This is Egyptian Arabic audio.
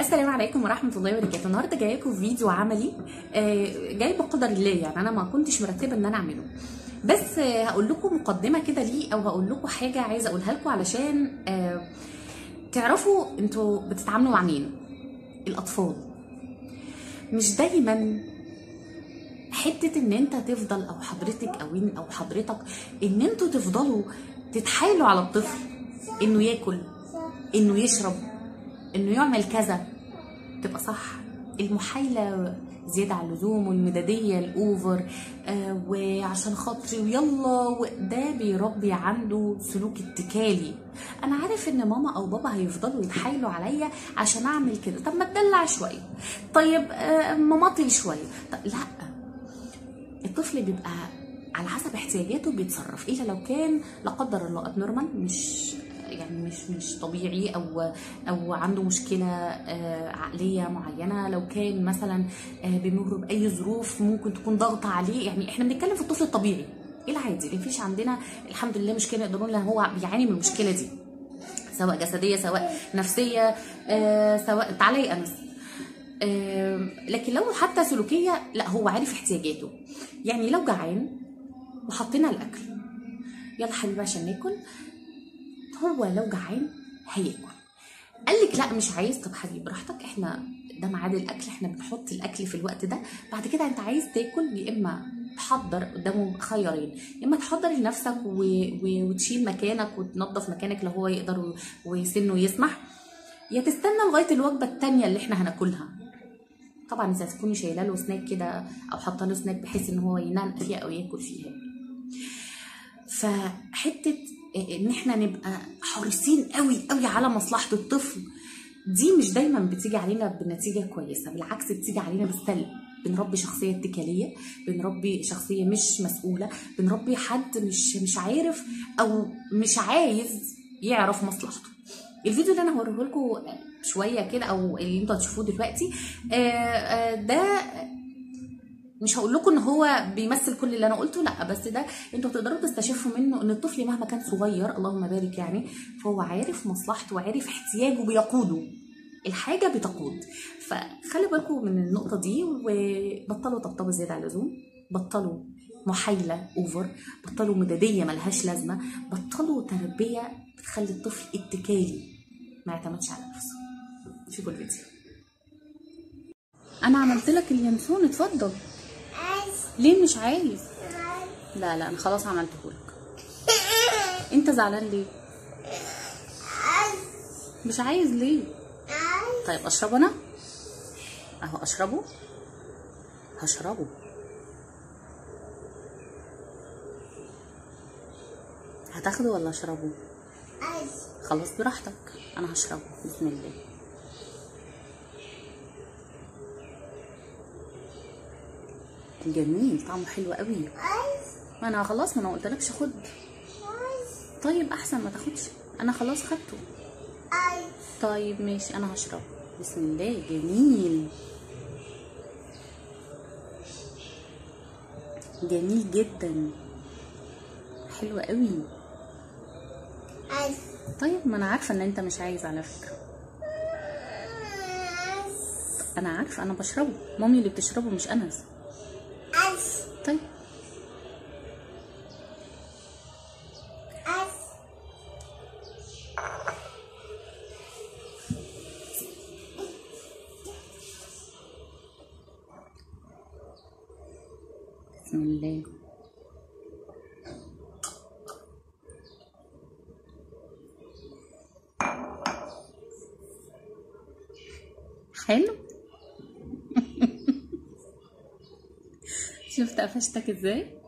السلام عليكم ورحمه الله وبركاته النهارده جايه لكم فيديو عملي آه، جاي بقدر الله يعني انا ما كنتش مرتبه ان انا اعمله بس آه، هقول لكم مقدمه كده ليه او هقول لكم حاجه عايزه اقولها لكم علشان آه، تعرفوا انتوا بتتعاملوا مع مين الاطفال مش دايما حته ان انت تفضل او حضرتك او إن- او حضرتك ان انتوا تفضلوا تتحايلوا على الطفل انه ياكل انه يشرب انه يعمل كذا تبقى صح المحايله زياده عن اللزوم والمداديه الاوفر آه وعشان خاطري ويلا وده بيربي عنده سلوك اتكالي انا عارف ان ماما او بابا هيفضلوا يتحايلوا عليا عشان اعمل كده طب ما تدلع شويه طيب آه مامطي شويه طب لا الطفل بيبقى على حسب احتياجاته بيتصرف الا لو كان لا قدر الله ابنورمال مش يعني مش مش طبيعي او او عنده مشكله آه، عقليه معينه لو كان مثلا آه، بيمر باي ظروف ممكن تكون ضغط عليه يعني احنا بنتكلم في الطفل الطبيعي العادي مفيش عندنا الحمد لله مشكله يقدروا ان هو بيعاني من المشكله دي سواء جسديه سواء نفسيه آه، سواء تعالى يا انس آم، لكن لو حتى سلوكيه لا هو عارف احتياجاته يعني لو جعان وحطينا الاكل يلا حبيبي عشان ناكل هو لو جعان هياكل قال لك لا مش عايز طب حبيبي براحتك احنا ده ميعاد الاكل احنا بنحط الاكل في الوقت ده بعد كده انت عايز تاكل يا اما تحضر قدامه خيارين يا اما تحضر لنفسك و... و... وتشيل مكانك وتنظف مكانك لو هو يقدر و... وسنه يسمح يا تستنى لغايه الوجبه التانية اللي احنا هناكلها طبعا اذا تكوني شايله له سناك كده او حاطه له سناك بحيث ان هو ينام فيها او ياكل فيها فحته ان احنا نبقى حريصين قوي قوي على مصلحه الطفل دي مش دايما بتيجي علينا بنتيجه كويسه بالعكس بتيجي علينا بالسلب بنربي شخصيه اتكاليه بنربي شخصيه مش مسؤوله بنربي حد مش مش عارف او مش عايز يعرف مصلحته الفيديو اللي انا هوريه لكم شويه كده او اللي انتوا هتشوفوه دلوقتي آه، آه، ده مش هقول لكم ان هو بيمثل كل اللي انا قلته لا بس ده انتوا تقدروا تستشفوا منه ان الطفل مهما كان صغير اللهم بارك يعني فهو عارف مصلحته وعارف احتياجه بيقوده الحاجه بتقود فخلي بالكم من النقطه دي وبطلوا طبطبوا زياده عن اللزوم بطلوا محايله اوفر بطلوا مداديه ملهاش لازمه بطلوا تربيه بتخلي الطفل اتكالي ما يعتمدش على نفسه شوفوا الفيديو انا عملت لك اليانسون اتفضل ليه مش عايز لا لا انا خلاص عملته لك انت زعلان ليه مش عايز ليه طيب اشربه انا اهو اشربه هشربه هتاخده ولا اشربه خلاص براحتك انا هشربه بسم الله جميل طعمه حلو قوي ما انا خلاص ما انا قلتلكش خد طيب احسن ما تاخدش انا خلاص خدته طيب ماشي انا هشرب بسم الله جميل جميل جدا حلو قوي طيب ما انا عارفه ان انت مش عايز على فكره انا عارفه انا بشربه مامي اللي بتشربه مش انس طيب بسم الله حلو شفت قفشتك ازاي